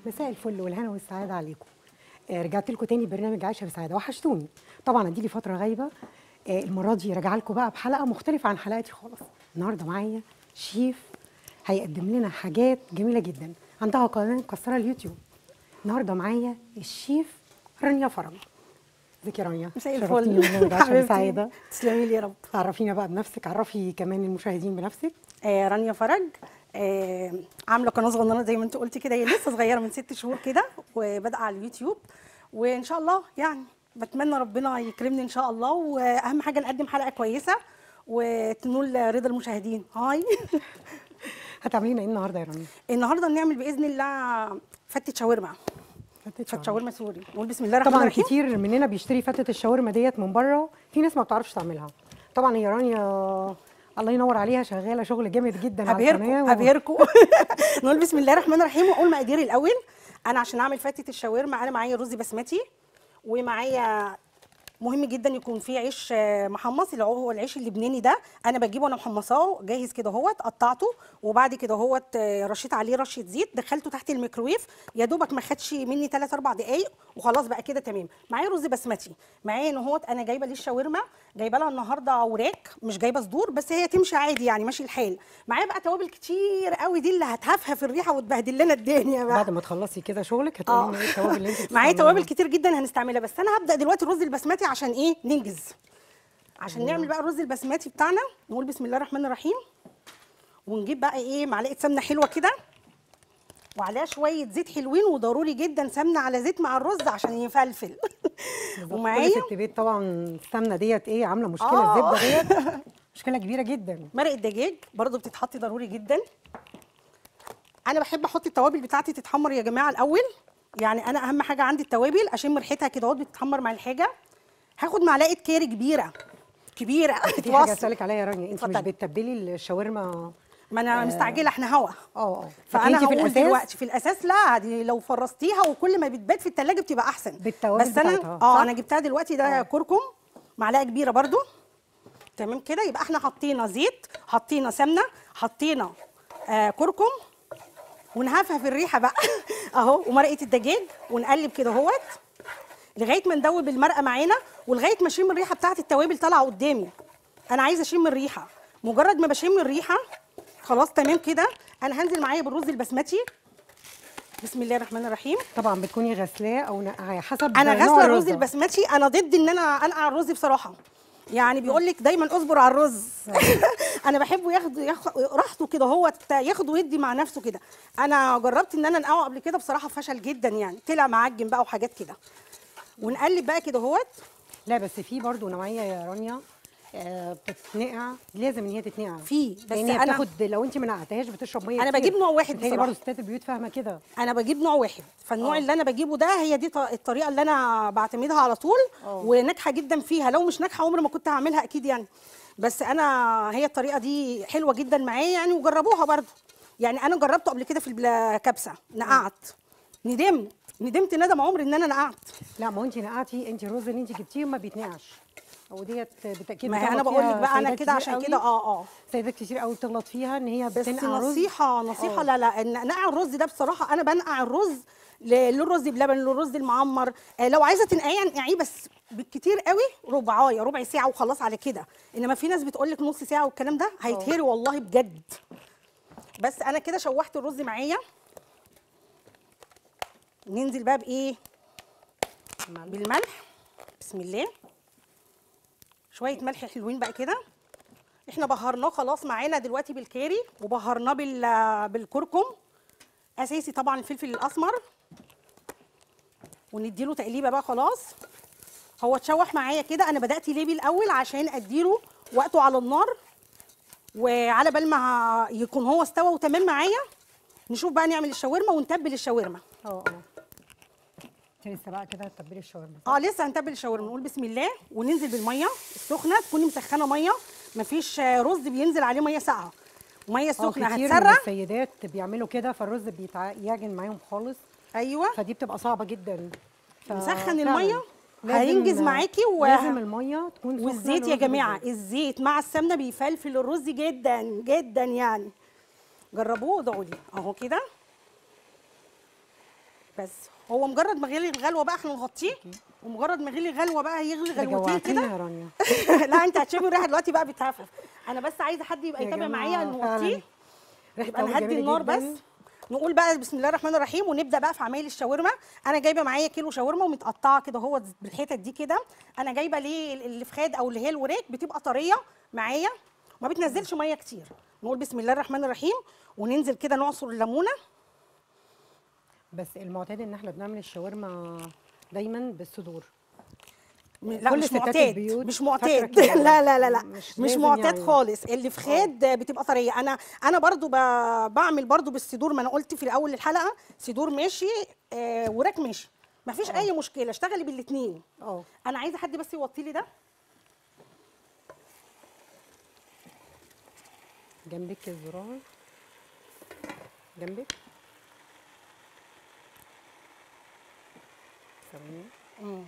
مساء الفل والهنا والسعاده عليكم آه رجعت لكم تاني برنامج عايشه بسعاده وحشتوني طبعا ادي لي فتره غايبه آه المره دي راجعه لكم بقى بحلقه مختلفه عن حلقاتي خالص النهارده معايا شيف هيقدم لنا حاجات جميله جدا عندها قناه مكسره اليوتيوب النهارده معايا الشيف رانيا فرج ازيك يا رانيا مساء شرفتيني الفل برنامج عايشه حبيبتي. بسعاده تسلمي لي يا رب عرفينا بقى بنفسك عرفي كمان المشاهدين بنفسك آه رانيا فرج آه عامله قناه صغننه زي ما انت قلتي كده هي لسه صغيره من ست شهور كده وبادئه على اليوتيوب وان شاء الله يعني بتمنى ربنا يكرمني ان شاء الله واهم حاجه نقدم حلقه كويسه وتنول رضا المشاهدين هاي هتعملي لنا ايه النهارده يا رانيا النهارده نعمل باذن الله فتة شاورما فتة شاورما سوري نقول بسم الله الرحمن طبعا الرحيم كتير مننا بيشتري فتة الشاورما ديت من بره في ناس ما بتعرفش تعملها طبعا هي رانيا الله ينور عليها شغاله شغل جامد جدا على القناه هبهركم هبهركم نقول بسم الله الرحمن الرحيم واقول مقاديري الاول انا عشان اعمل فتة الشاورما انا معايا رز بسمتي ومعايا مهم جدا يكون فيه عيش آه، محمص اللي هو العيش اللبناني ده انا بجيبه انا محمصاه جاهز كده اهوت قطعته وبعد كده اهوت آه، رشيت عليه رشه زيت دخلته تحت الميكرويف يا دوبك ما خدش مني 3 4 دقائق وخلاص بقى كده تمام معايا رز بسمتي معايا ان هوت انا جايبه للشاورما جايبه لها النهارده وراك مش جايبه صدور بس هي تمشي عادي يعني ماشي الحال معايا بقى توابل كتير قوي دي اللي هتهفهف الريحه وتبهدل لنا الدنيا بقى بعد ما تخلصي كده شغلك هتقولي لنا ايه التوابل اللي انت معايا بتستعمليها. توابل كتير جدا هنستعملها بس انا هبدا دلوقتي الرز البسمتي عشان ايه ننجز عشان نعمل بقى الرز البسمتي بتاعنا نقول بسم الله الرحمن الرحيم ونجيب بقى ايه معلقه سمنه حلوه كده وعليها شويه زيت حلوين وضروري جدا سمنه على زيت مع الرز عشان يفلفل بالظبط. ومعايا كل ست بيت طبعا السمنه ديت ايه عامله مشكله آه. الزبده ديت مشكله كبيره جدا مرق الدجاج برضو بتتحط ضروري جدا انا بحب احط التوابل بتاعتي تتحمر يا جماعه الاول يعني انا اهم حاجه عندي التوابل اشم ريحتها كده اهوت بتتحمر مع الحاجه هاخد معلقه كاري كبيره كبيره في حاجه تتوصل اسالك عليها يا رانيا انت مش اتفضلي. بتتبلي الشاورما ما انا مستعجله احنا هوا اه اه فانا لكن انت هقول في الاساس دلوقتي في الاساس لا دي لو فرستيها وكل ما بتبات في التلاجة بتبقى احسن بالتوابل بس انا بتاعتها، اه صح؟ انا جبتها دلوقتي ده كركم معلقه كبيره برضو تمام كده يبقى احنا حطينا زيت حطينا سمنه حطينا آه كركم ونهفها في الريحه بقى اهو ومرقه الدجاج ونقلب كده اهوت لغايه ما ندوب المرقه معانا ولغايه ما اشم الريحه بتاعت التوابل طالعه قدامي انا عايزه اشم الريحه مجرد ما بشم الريحه خلاص تمام كده انا هنزل معايا بالرز البسمتي بسم الله الرحمن الرحيم طبعا بتكوني غسلاه او نقعاه حسب انا نوع غاسله الرز الرز. البسمتي انا ضد ان انا انقع الرز بصراحه يعني بيقول لك دايما اصبر على الرز انا بحبه ياخد ياخد راحته كده هو ياخد ويدي مع نفسه كده انا جربت ان انا انقعه قبل كده بصراحه فشل جدا يعني طلع معجن بقى وحاجات كده ونقلب بقى كده اهوت لا بس في برضو نوعيه يا رانيا آه بتتنقع لازم ان هي تتنقع في، بس لان هي أنا- بتاخد لو انت ما نقعتهاش بتشرب ميه أنا كتير. بجيب نوع واحد بتهيألي بصراحة. برضو ستات البيوت فاهمه كده انا بجيب نوع واحد فالنوع آه. اللي انا بجيبه ده هي دي ط- الطريقه اللي انا بعتمدها على طول آه. وناجحه جدا فيها لو مش ناجحه عمري ما كنت هعملها اكيد يعني بس انا هي الطريقه دي حلوه جدا معايا يعني وجربوها برضو يعني انا جربته قبل كده في الكبسه نقعت ندمت ندمت ندم عمري ان انا نقعت لا ما هو انت نقعتي انت الرز اللي انت جبتيه ما بيتنقعش وديت بالتاكيد ما هي بتغلط انا بقول لك فيها بقى انا سيدات كده كتير عشان قوي. كده اه اه سيدات كتير قوي بتغلط فيها ان هي بس بتنقع رز نصيحه نصيحه آه. لا لا إن نقع الرز ده بصراحه انا بنقع الرز ل- للرز بلبن للرز المعمر آه لو عايزه تنقعيه انقعيه بس بالكتير قوي ربعايه ربع ساعه وخلاص على كده انما في ناس بتقول لك نص ساعه والكلام ده هيتهري والله بجد بس انا كده شوحت الرز معايا ننزل بقى بايه بالملح بسم الله شويه ملح حلوين بقى كده احنا بهرناه خلاص معانا دلوقتي بالكاري وبهرناه بال بالكركم اساسي طبعا الفلفل الاسمر ونديله تقليبه بقى خلاص هو اتشوح معايا كده انا بدات ليه بالاول عشان اديله وقته على النار وعلى بال ما يكون هو استوى وتمام معايا نشوف بقى نعمل الشاورما ونتبل الشاورما اه اه انت لسه بقى كده هتتبلي الشاورما صح؟ اه لسه هنتبل الشاورما نقول بسم الله وننزل بالميه السخنه تكوني مسخنه ميه مفيش آه، رز بينزل عليه ميه ساقعه ميه اه سخنه كتير من هتسرع السيدات بيعملوا كده فالرز بيعجن معاهم خالص ايوه فدي بتبقى صعبه جدا ف- نسخن فعلاً المية، لازم- هينجز معاكي و- لازم الميه تكون سخنه والزيت يا للرز جماعه بالذات. الزيت مع السمنه بيفلفل الرز جدا جدا يعني جربوه وادعوا لي اهو كده بس هو مجرد ما غلي الغلوه بقى احنا نغطيه ومجرد ما غلي الغلوه بقى هيغلي ده غلوتين جوعتينا كده يا رانيا لا انت هتشمي الريحه دلوقتي بقى بتهفف انا بس عايزه حد يبقى يا يتابع جماعة معايا فعلاً. نغطيه ريحة يبقى طعمه نهدي جميلة النار جداً. بس نقول بقى بسم الله الرحمن الرحيم ونبدا بقى في عمايل الشاورما انا جايبه معايا كيلو شاورما ومتقطعه كده هو بالحتت دي كده انا جايبه ليه الفخاد او اللي هي الوراك بتبقى طريه معايا ما بتنزلش ميه كتير نقول بسم الله الرحمن الرحيم وننزل كده نعصر الليمونه بس المعتاد ان احنا بنعمل الشاورما دايما بالصدور م- لا كل مش ستات معتاد البيوت مش فاكرة معتاد كده. لا لا لا لا مش مش, لازم معتاد يعني. خالص اللي في خاد بتبقى طريه انا انا برضو ب- بعمل برضو بالصدور ما انا قلت في الاول الحلقه صدور ماشي آه وراك ماشي ما فيش اي مشكله اشتغلي بالاثنين اه انا عايزه حد بس يوطي لي ده جنبك الزرار جنبك ثواني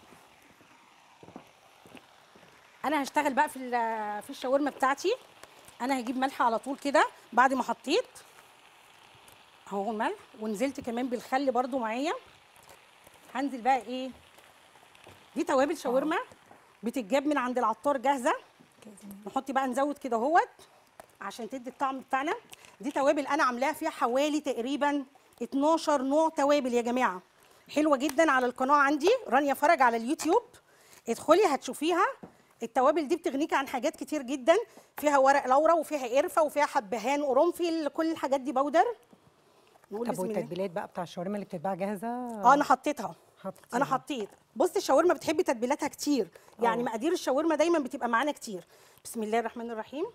انا هشتغل بقى في ال- في الشاورما بتاعتي انا هجيب ملح على طول كده بعد ما حطيت اهو الملح ونزلت كمان بالخل برضو معايا هنزل بقى ايه دي توابل شاورما بتتجاب من عند العطار جاهزه نحط بقى نزود كده اهوت عشان تدي الطعم بتاعنا دي توابل انا عاملاها فيها حوالي تقريبا 12 نوع توابل يا جماعه حلوه جدا على القناه عندي رانيا فرج على اليوتيوب ادخلي هتشوفيها التوابل دي بتغنيكي عن حاجات كتير جدا فيها ورق لورا وفيها قرفه وفيها حبهان قرنفل كل الحاجات دي بودر نقول طب بسم الله والتتبيلات بقى بتاع الشاورما اللي بتتباع جاهزه اه انا حطيتها حطيتيها. انا حطيت بصي الشاورما بتحبي تتبيلاتها كتير يعني آه. مقادير الشاورما دايما بتبقى معانا كتير بسم الله الرحمن الرحيم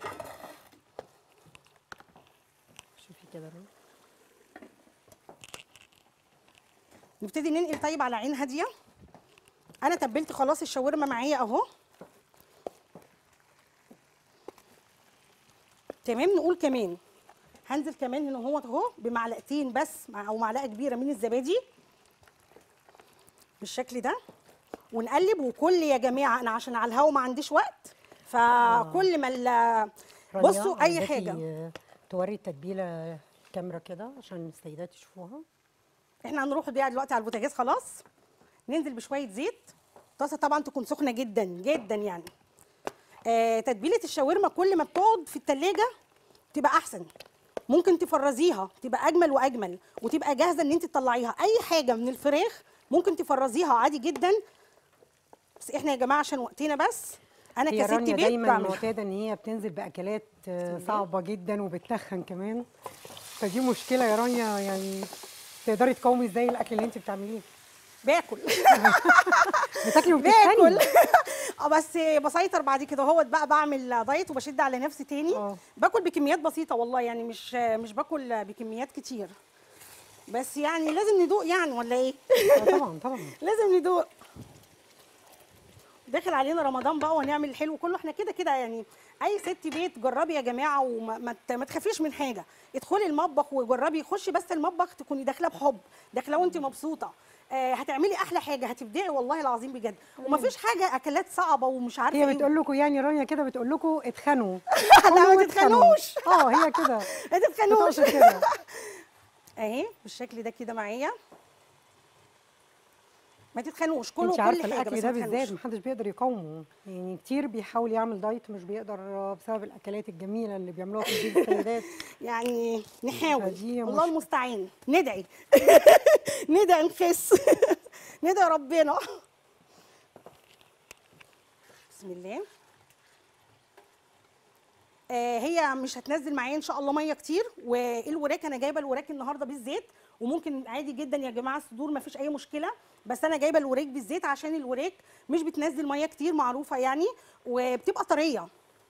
شوفي كده رانيا. نبتدي ننقل طيب على عين هاديه انا تبلت خلاص الشاورما معايا اهو تمام نقول كمان هنزل كمان هنا اهو اهو بمعلقتين بس مع او معلقه كبيره من الزبادي بالشكل ده ونقلب وكل يا جماعه انا عشان على الهوا ما عنديش وقت فكل ما ال- رانيا، بصوا اي عايزاكي، حاجه آه، توري التتبيله كاميرا كده عشان السيدات يشوفوها احنا هنروح بيها دلوقتي على البوتاجاز خلاص ننزل بشويه زيت طاسه طبعا تكون سخنه جدا جدا يعني آه تتبيله الشاورما كل ما بتقعد في التلاجة تبقى احسن ممكن تفرزيها تبقى اجمل واجمل وتبقى جاهزه ان انت تطلعيها اي حاجه من الفراخ ممكن تفرزيها عادي جدا بس احنا يا جماعه عشان وقتنا بس انا هي كست رانيا بيت دايما بعمل معتاده ان هي بتنزل باكلات آه، صعبه جدا وبتتخن كمان فدي مشكله يا رانيا يعني تقدري تقاومي ازاي الاكل اللي انت بتعمليه باكل بتاكلي باكل وبتتخني اه بس بسيطر بعد كده هوت بقى بعمل دايت وبشد على نفسي تاني اه. باكل بكميات بسيطه والله يعني مش مش باكل بكميات كتير بس يعني لازم ندوق يعني ولا ايه آه، طبعا طبعا لازم ندوق داخل علينا رمضان بقى وهنعمل الحلو كله احنا كده كده يعني اي ست بيت جربي يا جماعه وما ما ت- ما تخافيش من حاجه ادخلي المطبخ وجربي خشي بس المطبخ تكوني داخله بحب داخله وانت مبسوطه آه هتعملي احلى حاجه هتبدعي والله العظيم بجد ومفيش حاجه اكلات صعبه ومش عارفه هي ايه بتقول لكم يعني رانيا كده بتقول لكم اتخنوا لا قولوا ما اتخنوا. تتخنوش اه هي كده ما تتخنوش بتقصد كده اهي بالشكل ده كده معايا ما تتخنوش كله انت كل عارفه حاجه الاكل بس ده ما تتخنوش. بالذات محدش بيقدر يقاومه يعني كتير بيحاول يعمل دايت مش بيقدر آه، بسبب الاكلات الجميله اللي بيعملوها في البيت السيدات يعني نحاول فدي الله مشكلة. المستعان ندعي ندعي نخس ندعي ربنا بسم الله آه هي مش هتنزل معايا ان شاء الله ميه كتير والوراك انا جايبه الوراك النهارده بالزيت وممكن عادي جدا يا جماعه الصدور ما فيش اي مشكله بس انا جايبه الوراك بالزيت عشان الوراك مش بتنزل ميه كتير معروفه يعني وبتبقى طريه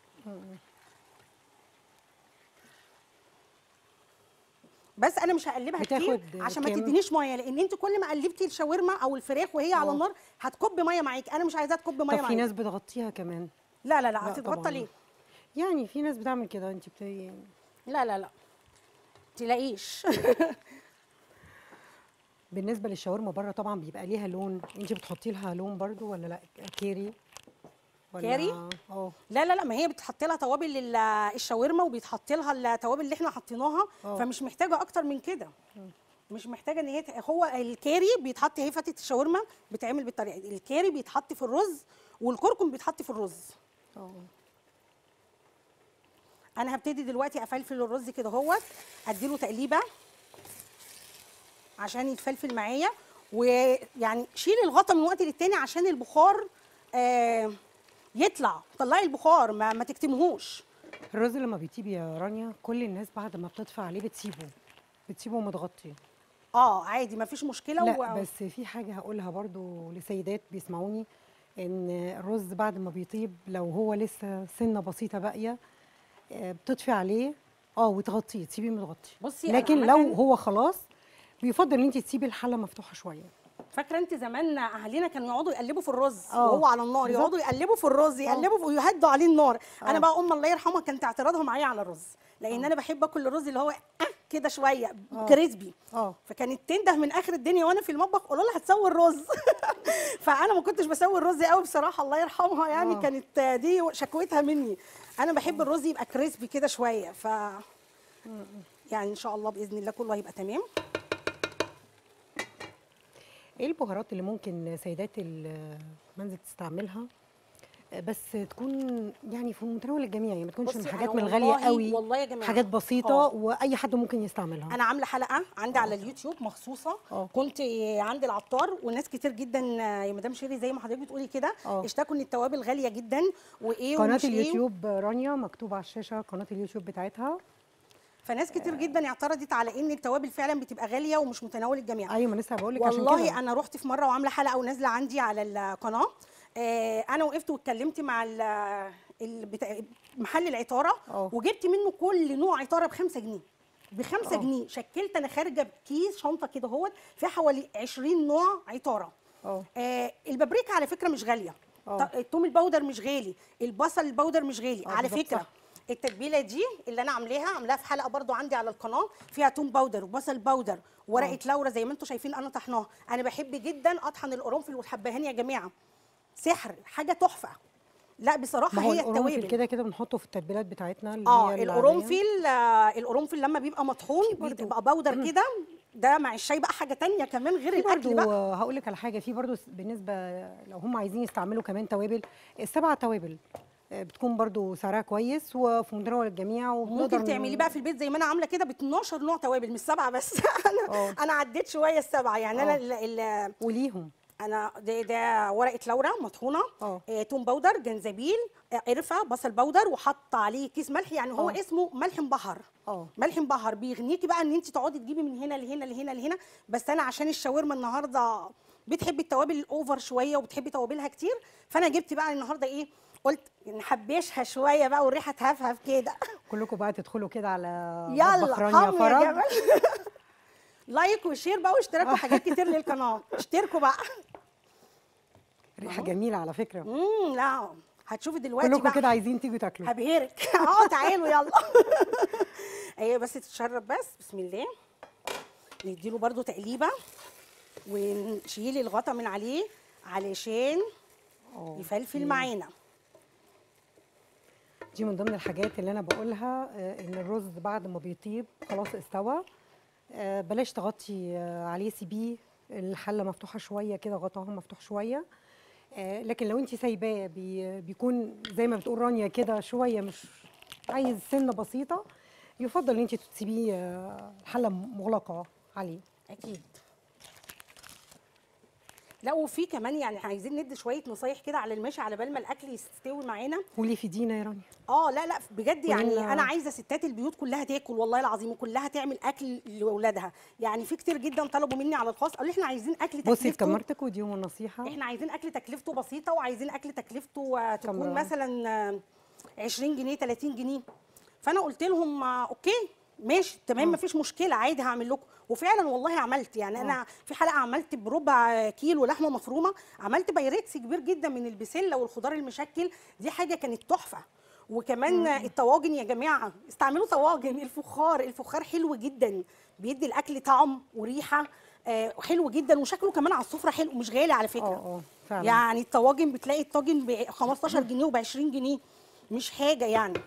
بس انا مش هقلبها كتير بتاخد عشان ما كام؟ تدينيش ميه لان انت كل ما قلبتي الشاورما او الفراخ وهي على اه. النار هتكب ميه معاكي انا مش عايزاها تكب ميه طب في معاكي ناس بتغطيها كمان لا لا لا لا هتتغطى طبعاً. ليه يعني في ناس بتعمل كده انت بت... لا لا لا تلاقيش بالنسبه للشاورما بره طبعا بيبقى ليها لون انت بتحطي لها لون برضو ولا لا كيري ولا كاري؟ اه لا لا لا ما هي بتحط لها توابل لل- الشاورما وبيتحط لها التوابل اللي احنا حطيناها اه. فمش محتاجه اكتر من كده مش محتاجه ان هي ت- هو الكاري بيتحط هي فتة الشاورما بتعمل بالطريقه دي الكاري بيتحط في الرز والكركم بيتحط في الرز اه انا هبتدي دلوقتي افلفل الرز كده اهوت اديله تقليبه عشان يتفلفل معايا ويعني شيل الغطا من وقت للتاني عشان البخار آه يطلع طلعي البخار ما, ما تكتمهوش الرز لما بيطيب يا رانيا كل الناس بعد ما بتطفى عليه بتسيبه بتسيبه متغطي اه عادي ما فيش مشكله لا و... بس في حاجه هقولها برضو لسيدات بيسمعوني ان الرز بعد ما بيطيب لو هو لسه سنه بسيطه باقيه آه، بتطفي عليه اه وتغطيه تسيبيه متغطي بصي أنا لكن لو عامةً- هو خلاص بيفضل ان انت تسيبي الحله مفتوحه شويه فاكره انت زمان اهالينا كانوا يقعدوا يقلبوا في الرز آه، وهو على النار بالظبط. يقعدوا يقلبوا في الرز يقلبوا في ويهدوا عليه النار آه. انا بقى ام الله يرحمها كانت اعتراضها معايا على الرز لان انا بحب اكل الرز اللي هو آه كده شويه آه. كريسبي اه فكانت تنده من اخر الدنيا وانا في المطبخ قولوا لها هتسوي الرز فانا ما كنتش بسوي الرز قوي بصراحه الله يرحمها يعني آه. كانت دي شكوتها مني انا بحب الرز يبقى كريسبي كده شويه ف يعني ان شاء الله باذن الله كله هيبقى تمام ايه البهارات اللي ممكن سيدات المنزل تستعملها آه، بس تكون يعني في متناول الجميع يعني ما تكونش بصي من أنا حاجات من الغاليه والله- قوي والله يا جماعة. حاجات بسيطه آه. واي حد ممكن يستعملها انا عامله حلقه عندي على اليوتيوب مخصوصه آه. كنت عند العطار وناس كتير جدا يا مدام شيري زي ما حضرتك بتقولي كده آه. اشتكوا ان التوابل غاليه جدا وايه قناه ومش إيه. اليوتيوب رانيا مكتوب على الشاشه قناه اليوتيوب بتاعتها فناس كتير جدا اعترضت على ان التوابل فعلا بتبقى غاليه ومش متناول الجميع ايوه ما لسه بقول لك عشان والله كده انا رحت في مره وعامله حلقه ونازله عندي على القناه آه انا وقفت واتكلمت مع ال- ال- بتا- محل العطاره اه. وجبت منه كل نوع عطاره بخمسة جنيه بخمسة اه. جنيه شكلت انا خارجه بكيس شنطه كده اهوت فيها حوالي 20 نوع عطاره اه آه البابريكا على فكره مش غاليه اه. ط- الثوم البودر مش غالي البصل البودر مش غالي اه على بالظبط فكره صح. التتبيله دي اللي انا عاملاها عاملاها في حلقه برضو عندي على القناه فيها توم باودر وبصل باودر ورقه لورا زي ما انتم شايفين انا طحناها انا بحب جدا اطحن القرنفل والحبهان يا جماعه سحر حاجه تحفه لا بصراحه ما هو هي القرنفل التوابل كده كده بنحطه في التتبيلات بتاعتنا اللي اه هي العادية. القرنفل آه القرنفل لما بيبقى مطحون برضو- بيبقى باودر كده ده مع الشاي بقى حاجه تانية كمان غير في الاكل برضو بقى هقول لك على حاجه في برضو س- بالنسبه لو هم عايزين يستعملوا كمان توابل السبع توابل آه، بتكون برضو سعرها كويس وفي متناول الجميع وبنقدر ممكن تعمليه بقى في البيت زي ما انا عامله كده ب 12 نوع توابل مش سبعه بس انا اه. انا عديت شويه السبعه يعني انا اه. ال ال وليهم انا ده, ده ورقه لورا مطحونه اه. آه، توم باودر جنزبيل آه، قرفه بصل باودر وحط عليه كيس ملح يعني هو اه. اسمه ملح مبهر اه ملح مبهر بيغنيكي بقى ان انت تقعدي تجيبي من هنا لهنا لهنا لهنا بس انا عشان الشاورما النهارده بتحبي التوابل الاوفر شويه وبتحبي توابلها كتير فانا جبت بقى النهارده ايه قلت نحبشها شويه بقى والريحه تهفهف كده كلكم بقى تدخلوا كده على يلا مطبخ رانيا حمو يا فرج جمال لايك وشير بقى واشتراك وحاجات كتير للقناه اشتركوا بقى ريحه جميله على فكره امم لا هتشوفي دلوقتي كلكم بقى كده عايزين تيجوا تاكلوا هبهرك اه تعالوا يلا ايوه بس تتشرب بس بسم الله نديله برده تقليبه ونشيل الغطا من عليه علشان اه يفلفل معانا دي من ضمن الحاجات اللي انا بقولها آه، ان الرز بعد ما بيطيب خلاص استوى آه، بلاش تغطي آه، عليه سيبيه الحله مفتوحه شويه كده غطاها مفتوح شويه آه، لكن لو انت سايباه بي بيكون زي ما بتقول رانيا كده شويه مش عايز سنه بسيطه يفضل ان انت تسيبيه آه، الحله مغلقه عليه اكيد لا وفي كمان يعني عايزين ندي شويه نصايح كده على المشي على بال ما الاكل يستوي معانا وليه في دينا يا رانيا اه لا لا بجد يعني كلنا- انا عايزه ستات البيوت كلها تاكل والله العظيم وكلها تعمل اكل لاولادها يعني في كتير جدا طلبوا مني على الخاص قالوا لي احنا عايزين اكل بصي تكلفته كمرتك وديهم النصيحه احنا عايزين اكل تكلفته بسيطه وعايزين اكل تكلفته آه، تكون كاميرا. مثلا آه، 20 جنيه 30 جنيه فانا قلت لهم آه، اوكي ماشي تمام مفيش مشكله عادي هعمل لكم وفعلا والله عملت يعني انا في حلقه عملت بربع كيلو لحمه مفرومه عملت بايركس كبير جدا من البسله والخضار المشكل دي حاجه كانت تحفه وكمان الطواجن يا جماعه استعملوا طواجن الفخار الفخار حلو جدا بيدي الاكل طعم وريحه آه، حلو جدا وشكله كمان على السفره حلو مش غالي على فكره اه اه فعلا يعني الطواجن بتلاقي الطاجن ب 15 جنيه وب 20 جنيه مش حاجه يعني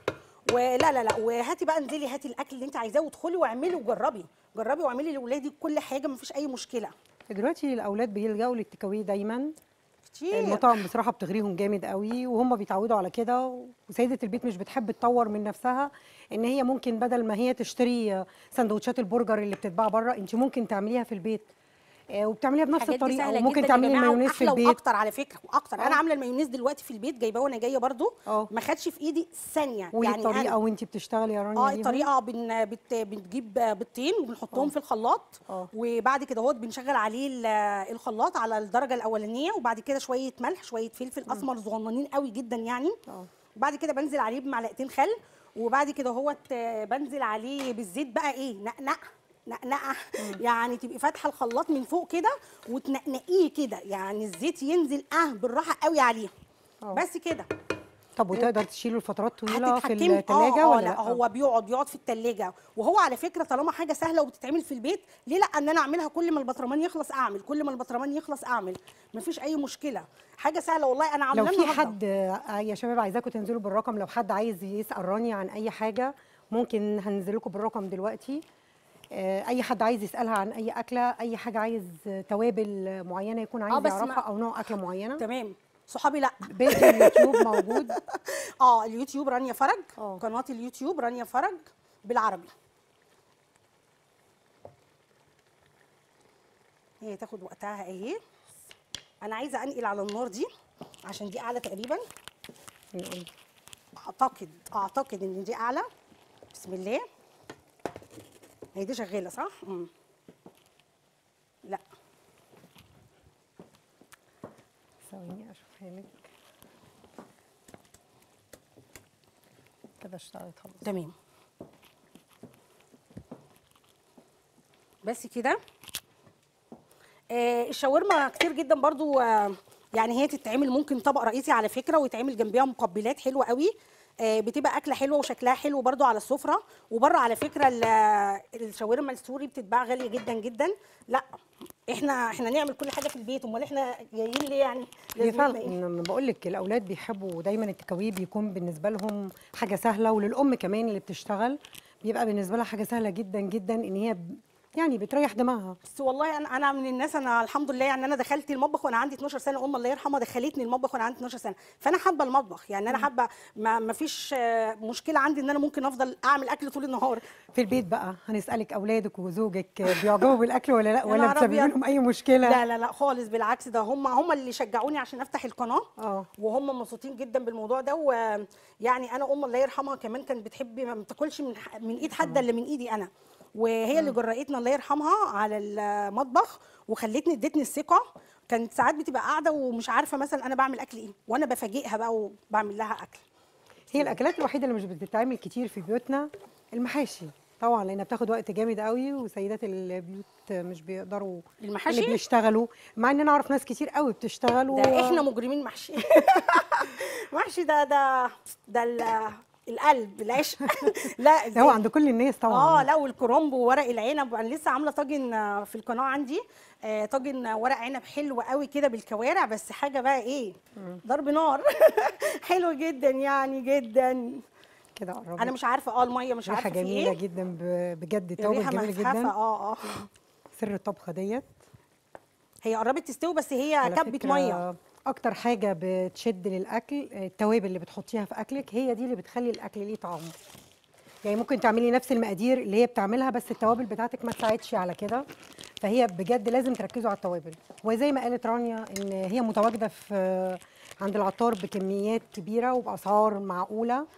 ولا لا لا وهاتي بقى انزلي هاتي الاكل اللي انت عايزاه وادخلي واعملي وجربي جربي واعملي لاولادك كل حاجه مفيش اي مشكله دلوقتي الاولاد بيلجأوا للتكاوي دايما كتير المطاعم بصراحه بتغريهم جامد قوي وهم بيتعودوا على كده وسيده البيت مش بتحب تطور من نفسها ان هي ممكن بدل ما هي تشتري سندوتشات البرجر اللي بتتباع بره انت ممكن تعمليها في البيت آه، وبتعمليها بنفس الحاجات دي الطريقه سهله وممكن جدا يا تعملي جماعة المايونيز في وأحلى البيت واكتر على فكره واكتر آه. انا عامله المايونيز دلوقتي في البيت جايباه وانا جايه برضو آه. ما خدش في ايدي ثانيه قولي يعني الطريقه أنا وانت بتشتغلي يا رانيا اه ليهم. الطريقه بن بت بنجيب بيضتين وبنحطهم في الخلاط آه. وبعد كده هوت بنشغل عليه ال- الخلاط على الدرجه الاولانيه وبعد كده شويه ملح شويه فلفل اسمر صغننين قوي جدا يعني آه. وبعد كده بنزل عليه بمعلقتين خل وبعد كده هوت آه، بنزل عليه بالزيت بقى ايه نقنقه نقنقه يعني تبقي فاتحه الخلاط من فوق كده وتنقنقيه كده يعني الزيت ينزل اه بالراحه قوي عليه آه. بس كده طب وتقدر تشيله لفترات طويله في هتتحكمي الثلاجه اه ولا اه لا هو بيقعد بيقعد في التلاجة وهو على فكره طالما حاجه سهله وبتتعمل في البيت ليه لا ان انا اعملها كل ما البطرمان يخلص اعمل كل ما البطرمان يخلص اعمل مفيش اي مشكله حاجه سهله والله انا لو عاملاها في النهاردة. حد آه، يا شباب عايزاكم تنزلوا بالرقم لو حد عايز يسال رانيا عن اي حاجه ممكن هننزل لكم بالرقم دلوقتي آه، اي حد عايز يسالها عن اي اكله اي حاجه عايز توابل معينه يكون عايز بس ما- يعرفها او نوع اكله معينه تمام صحابي لا بيج اليوتيوب موجود اه اليوتيوب رانيا فرج آه. قناه اليوتيوب رانيا فرج بالعربي هي تاخد وقتها اهي انا عايزه انقل على النار دي عشان دي اعلى تقريبا اعتقد اعتقد ان دي اعلى بسم الله هي دي شغاله صح مم. لا ثواني اشوفها لك كده اشتغلت خلاص تمام بس كده آه الشاورما كتير جدا برضو آه يعني هي تتعمل ممكن طبق رئيسي على فكره ويتعمل جنبيها مقبلات حلوه قوي آه بتبقى اكله حلوه وشكلها حلو برضو على السفره وبره على فكره ال- الشاورما السوري بتتباع غاليه جدا جدا لا احنا احنا نعمل كل حاجه في البيت امال احنا جايين ليه يعني هي لازمتنا فعلا إيه؟ انا بقول لك الاولاد بيحبوا دايما التكاوي بيكون بالنسبه لهم حاجه سهله وللام كمان اللي بتشتغل بيبقى بالنسبه لها حاجه سهله جدا جدا ان هي ب- يعني بتريح دماغها بس والله انا انا من الناس انا الحمد لله يعني انا دخلت المطبخ وانا عندي 12 سنه ام الله يرحمها دخلتني المطبخ وانا عندي 12 سنه فانا حابه المطبخ يعني انا حابه ما, ما فيش آه، مشكله عندي ان انا ممكن افضل اعمل اكل طول النهار في البيت بقى هنسالك اولادك وزوجك بيعجبوا بالاكل ولا لا يا ولا نهار بتسببي أبيض. لهم اي مشكله لا لا لا خالص بالعكس ده هم هم اللي شجعوني عشان افتح القناه اه وهم مبسوطين جدا بالموضوع ده ويعني انا ام الله يرحمها كمان كانت بتحب ما بتاكلش من ح- من ايد حد الا من ايدي انا وهي اللي جرأتنا الله يرحمها على المطبخ وخلتني ادتني الثقه كانت ساعات بتبقى قاعده ومش عارفه مثلا انا بعمل اكل ايه وانا بفاجئها بقى وبعمل لها اكل هي الاكلات الوحيده اللي مش بتتعمل كتير في بيوتنا المحاشي طبعا لانها بتاخد وقت جامد قوي وسيدات البيوت مش بيقدروا المحاشي؟ اللي بيشتغلوا مع ان انا اعرف ناس كتير قوي بتشتغل و... ده احنا مجرمين محشي محشي ده ده ده ال- القلب العشق لا ده هو إزاي؟ عند كل الناس طبعا اه لا والكرنب وورق العنب انا لسه عامله طاجن آه، في القناه عندي آه، طاجن ورق عنب حلو قوي كده بالكوارع بس حاجه بقى ايه ضرب نار حلو جدا يعني جدا كده قربت انا مش عارفه اه الميه مش ريحه عارفه في جميله ايه جدا ب- بجد توابل الريحه جميله مفحفه جدا اه اه سر الطبخه ديت هي قربت تستوي بس هي على كبت فكرة ميه اكتر حاجه بتشد للاكل التوابل اللي بتحطيها في اكلك هي دي اللي بتخلي الاكل ليه طعم يعني ممكن تعملي نفس المقادير اللي هي بتعملها بس التوابل بتاعتك ما تساعدش على كده فهي بجد لازم تركزوا على التوابل وزي ما قالت رانيا ان هي متواجده في عند العطار بكميات كبيره وباسعار معقوله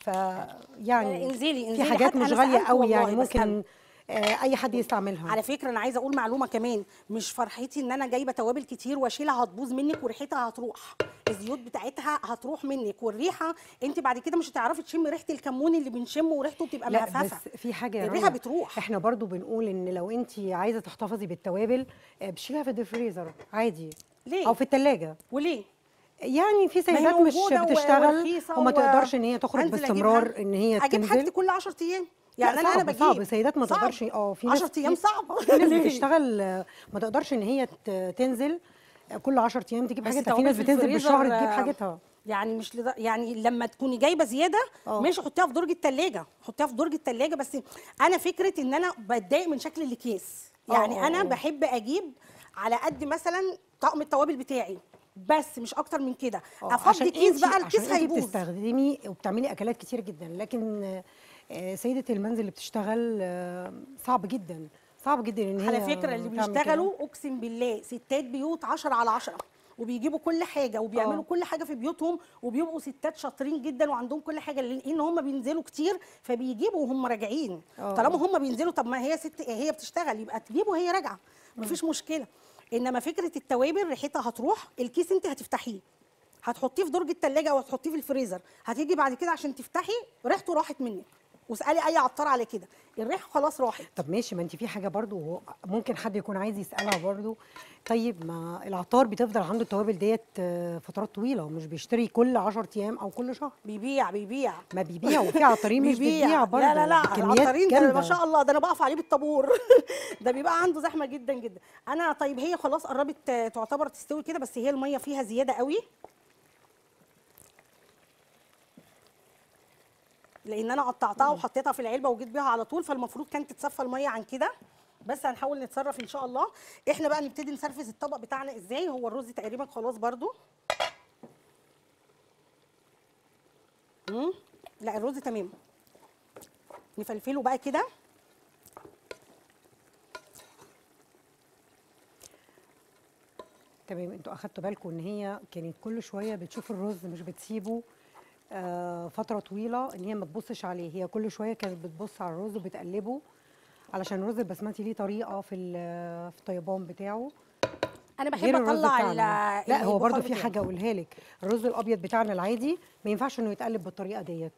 فيعني انزلي في انزلي حاجات حتى مش أنا غاليه سألت قوي والله، يعني بس ممكن أنا- آه، اي حد يستعملها على فكره انا عايزه اقول معلومه كمان مش فرحتي ان انا جايبه توابل كتير واشيلها هتبوظ منك وريحتها هتروح الزيوت بتاعتها هتروح منك والريحه انت بعد كده مش هتعرفي تشمي ريحه الكمون اللي بنشمه وريحته بتبقى لا مهففه بس في حاجه يا الريحه رنا، بتروح احنا برضو بنقول ان لو انت عايزه تحتفظي بالتوابل آه، بشيلها في الديفريزر عادي ليه؟ او في الثلاجه وليه يعني في ما هي سيدات مش موجودة و- بتشتغل ورخيصة وما و- تقدرش ان هي تخرج أنزل باستمرار أجيبها. ان هي اجيب تنزل حاجتي كل 10 ايام يعني لا، انا انا صعب بجيب صعب السيدات ما صعب. تقدرش اه في ناس 10 ايام في- صعبه في ناس ليه؟ بتشتغل آه، ما تقدرش ان هي ت- تنزل آه، كل 10 ايام تجيب بس حاجتها في توابل ناس في بتنزل الفريزر، بالشهر تجيب آه، حاجتها يعني مش لد... يعني لما تكوني جايبه زياده اه. ماشي حطيها في درج التلاجة حطيها في درج التلاجة بس انا فكره ان انا بتضايق من شكل الاكياس اه، يعني اه، انا اه. بحب اجيب على قد مثلا طقم التوابل بتاعي بس مش اكتر من كده آه، افضي عشان كيس انتي- بقى الكيس عشان انتي هيبوظ بتستخدمي وبتعملي اكلات كتير جدا لكن آه، آه، سيده المنزل اللي بتشتغل آه، صعب جدا صعب جدا ان هي على فكره اللي تعمل بيشتغلوا كده. اقسم بالله ستات بيوت 10 على 10 وبيجيبوا كل حاجه وبيعملوا اه. كل حاجه في بيوتهم وبيبقوا ستات شاطرين جدا وعندهم كل حاجه لان هم بينزلوا كتير فبيجيبوا وهم راجعين اه. طالما هم بينزلوا طب ما هي ست هي بتشتغل يبقى تجيب وهي راجعه مفيش مشكله انما فكره التوابل ريحتها هتروح الكيس انت هتفتحيه هتحطيه في درج التلاجة او هتحطيه في الفريزر هتيجي بعد كده عشان تفتحي ريحته راحت منك واسالي اي عطار على كده الريحه خلاص راحت طب ماشي ما انت في حاجه برضو هو ممكن حد يكون عايز يسالها برضو طيب ما العطار بتفضل عنده التوابل ديت آه، فترات طويله مش بيشتري كل 10 ايام او كل شهر بيبيع بيبيع ما بيبيع وفي عطارين مش بتبيع برضه لا لا لا بكميات العطارين ده جامدة. ما شاء الله ده انا بقف عليه بالطابور ده بيبقى عنده زحمه جدا جدا انا طيب هي خلاص قربت آه، تعتبر تستوي كده بس هي الميه فيها زياده قوي لان انا قطعتها وحطيتها في العلبه وجيت بيها على طول فالمفروض كانت تتصفى الميه عن كده بس هنحاول نتصرف ان شاء الله احنا بقى نبتدي نسرفس الطبق بتاعنا ازاي هو الرز تقريبا خلاص برضو مم. لا الرز تمام نفلفله بقى كده تمام انتوا اخدتوا بالكم ان هي كانت كل شويه بتشوف الرز مش بتسيبه آه فتره طويله ان هي ما تبصش عليه هي كل شويه كانت بتبص على الرز وبتقلبه علشان الرز البسمتي ليه طريقه في ال- في الطيبان بتاعه انا بحب غير الرز اطلع ال- بتاعنا لا هو البخار برضو في بتاعه. حاجه اقولها لك الرز الابيض بتاعنا العادي ما ينفعش انه يتقلب بالطريقه ديت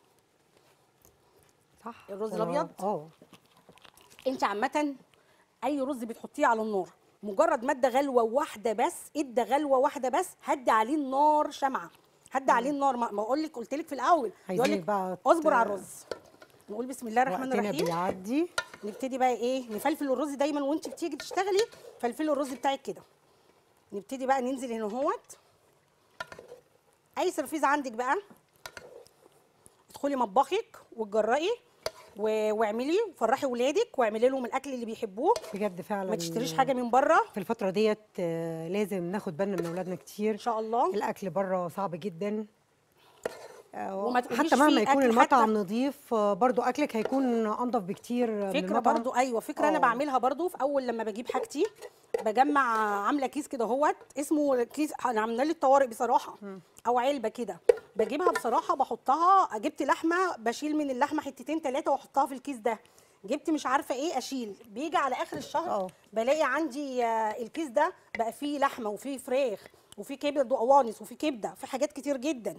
صح الرز ولا- الأبيض؟ اه انت عامه اي رز بتحطيه على النار مجرد ما ادى غلوه واحده بس ادى غلوه واحده بس هدي عليه النار شمعه هدي عليه النار ما ما اقول لك قلت لك في الاول عايزينك يقول لك بقى ت- اصبر على الرز نقول بسم الله الرحمن وقتنا الرحيم بيعدي نبتدي بقى ايه نفلفل الرز دايما وانت بتيجي تشتغلي فلفلي الرز بتاعك كده نبتدي بقى ننزل هنا اهوت اي سرفيز عندك بقى ادخلي مطبخك وتجرئي و- واعملي وفرحي ولادك واعملي لهم الاكل اللي بيحبوه بجد فعلا ما تشتريش حاجه من بره في الفترة ديت آه، لازم ناخد بالنا من أولادنا كتير ان شاء الله الأكل بره صعب جدا آه، وما تقوليش حتى مهما فيه يكون أكل المطعم حتى- نظيف آه، برضو أكلك هيكون أنضف بكتير من فكره المطعم برضو ايوه فكره انا آه. بعملها برضو في اول لما بجيب حاجتي بجمع عامله كيس كده اهوت اسمه كيس انا عامله لي الطوارئ بصراحه او علبه كده بجيبها بصراحه بحطها جبت لحمه بشيل من اللحمه حتتين ثلاثه واحطها في الكيس ده جبت مش عارفه ايه اشيل بيجي على اخر الشهر آه. بلاقي عندي آه، الكيس ده بقى فيه لحمه وفيه فراخ وفيه كبد وقوانص وفيه كبده في حاجات كتير جدا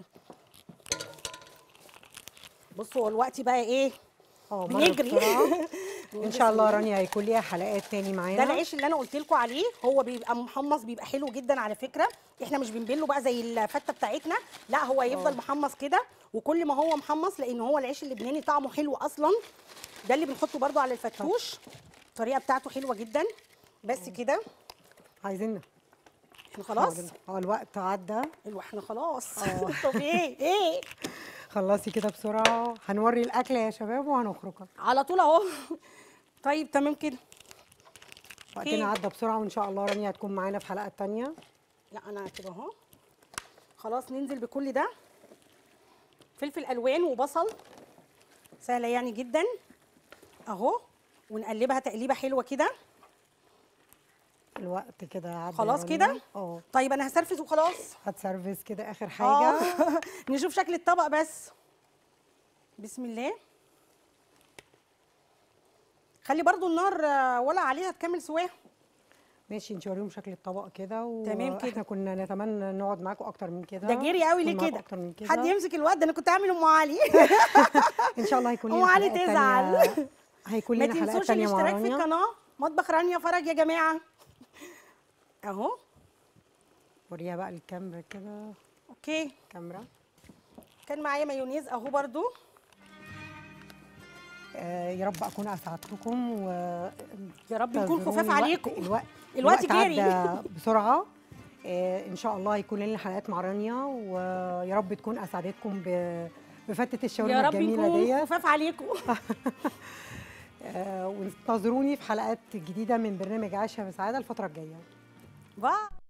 بصوا هو الوقت بقى ايه اه مرة بنجري بسرعة. إن شاء الله رانيا هيكون ليها حلقات تاني معانا ده العيش اللي انا قلت لكم عليه هو بيبقى محمص بيبقى حلو جدا على فكره احنا مش بنبله بقى زي الفته بتاعتنا لا هو يفضل محمص كده وكل ما هو محمص لان هو العيش اللبناني طعمه حلو اصلا ده اللي بنحطه برده على الفتوش الطريقه بتاعته حلوه جدا بس كده عايزين احنا خلاص اه الوقت عدى الو- احنا خلاص آه. طب ايه ايه خلصي كده بسرعة هنوري الأكل يا شباب وهنخرج على طول اهو طيب تمام كده وقتنا عدى بسرعة وإن شاء الله رانيا هتكون معانا في حلقات تانية لا انا كده اهو خلاص ننزل بكل ده فلفل الوان وبصل سهله يعني جدا اهو ونقلبها تقليبه حلوه كده الوقت كده عدى يا خلاص رانيا. كده اه طيب انا هسرفز وخلاص هتسرفس كده آخر اه حاجة نشوف شكل الطبق بس بسم الله خلي برضو النار آه، ولا عليها تكمل سواها ماشي انت وريهم شكل الطبق كده تمام كده. واحنا كنا نتمنى نقعد معاكم اكتر من كده ده جري قوي ليه نكون معاكم كده اكتر من كده حد يمسك الواد ده انا كنت اعمل ام علي ان شاء الله هيكون أم لنا علي حلقات تزعل. تانية هيكون ما لنا حلقات تنسوش تانية مع الاشتراك في رانيا القناه مطبخ رانيا فرج يا جماعه اهو وريها بقى الكاميرا كده اوكي كاميرا كان معايا مايونيز اهو برضو آه يا رب اكون اسعدتكم و يا رب يكون اعتذروني خفاف الوقت- عليكم الوقت الوقت جري. عدى بسرعه آه، ان شاء الله يكون لنا حلقات مع رانيا ويا رب تكون اسعدتكم ب- بفتة الشاورما يا رب الجميله يكون ديت خفاف عليكم آه، وانتظروني في حلقات جديده من برنامج عايشه بسعاده الفتره الجايه باي